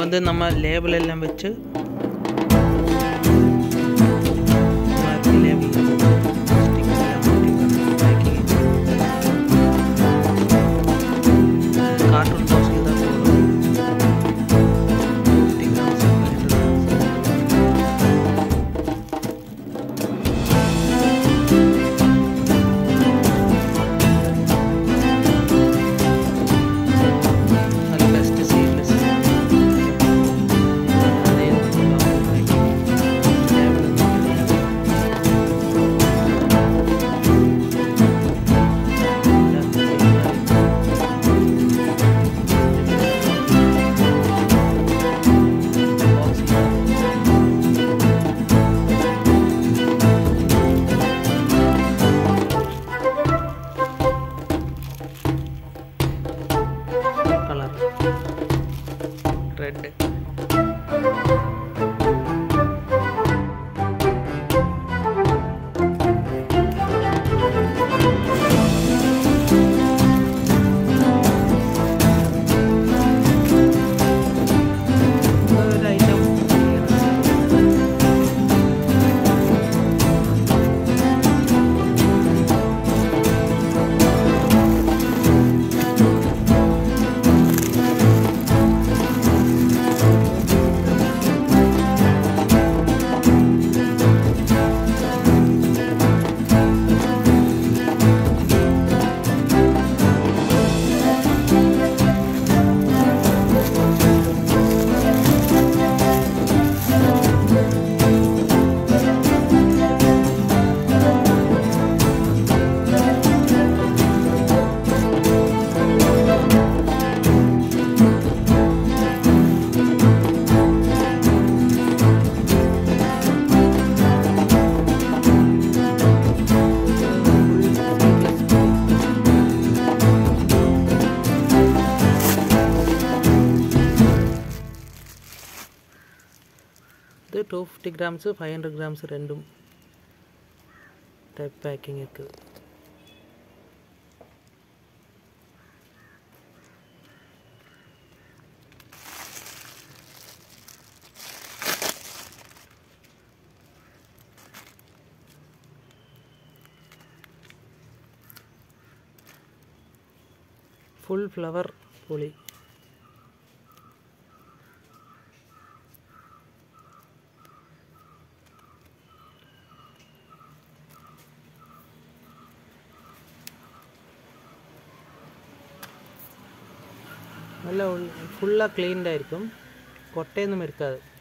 வந்து நம்ம லேபிள் எல்லாம் வச்சு லேபிள் கார்ட்டூன் பாக்ஸில் தான் போடுவோம் ஃபிஃப்டி கிராம்ஸ் அது பெஸ்ட் சீட்லெஸ் அதே கலர் ரெட் ഒരു ഐറ്റം இது two fifty grams five hundred grams ரெண்டும் டைப் பேக்கிங் இருக்குது ஃபுல் ஃப்ளவர் புளி നല്ല ഫുള്ളാக ക്ലീൻഡ് ആയിരിക്കും കൊട്ടയൊന്നും இருக்காது